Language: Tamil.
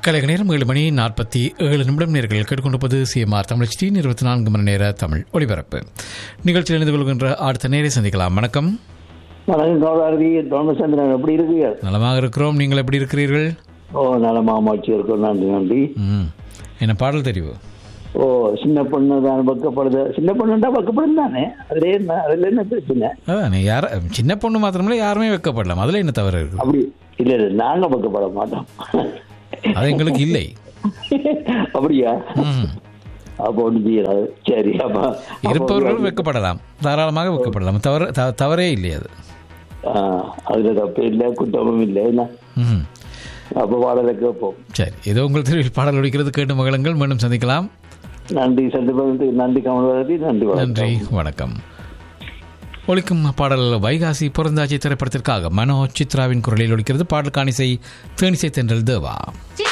கலைக நேரம் ஏழு மணி நாற்பத்தி ஏழு நிமிடம் நேர்கள் கேட்டுக்கொண்டிருப்பது சிஎம்ஆர் தமிழ் டி இருபத்தி நான்கு மணி நேர தமிழ் ஒளிபரப்பு நிகழ்ச்சியில் இணைந்து கொள்கின்ற அடுத்த நேரை சந்திக்கலாம் வணக்கம் வணக்கம் கௌதாரதி தோமசந்திரன் எப்படி இருக்கீங்க நலமாக இருக்கிறோம் நீங்கள் எப்படி இருக்கிறீர்கள் ஓ நலமா மாச்சி இருக்கோம் நன்றி நன்றி ம் என்ன பாடல் தெரிவு ஓ சின்ன பொண்ணு தான் பக்கப்படுது சின்ன பொண்ணுண்டா பக்கப்படுது தானே அதுல என்ன அதுல என்ன பிரச்சனை அதான் நீ யார சின்ன பொண்ணு மாத்திரமில்ல யாருமே வைக்கப்படலாம் அதில் என்ன தவறு இருக்குது அப்படி இல்ல இல்ல நாங்க பக்கப்பட மாட்டோம் அது எங்களுக்கு இல்லை அப்படியா ம் அப்ப ஒண்ணு செய்யறாது சரி அப்ப இருப்பவர்கள் வைக்கப்படலாம் தாராளமாக வைக்கப்படலாம் தவறு த- தவறே இல்லை அது ஆ, அதுல தப்பு இல்லை குற்றமும் இல்லை என்ன ம் அப்ப பாடலை கேட்போம் சரி ஏதோ உங்கள் தெருவில் பாடல் ஒழிக்கிறது கேட்டு மகளுங்கள் மீண்டும் சந்திக்கலாம் நன்றி சந்திப்பதற்கு நன்றி கமலவரதி நன்றி நன்றி வணக்கம் வணக்கம் ஒழிக்கும் பாடல் வைகாசி பிறந்தாச்சி திரைப்படத்திற்காக மனோ சித்ராவின் குரலில் ஒழிக்கிறது பாடல் காணிசை தேனிசை தென்றல் தேவா சின்ன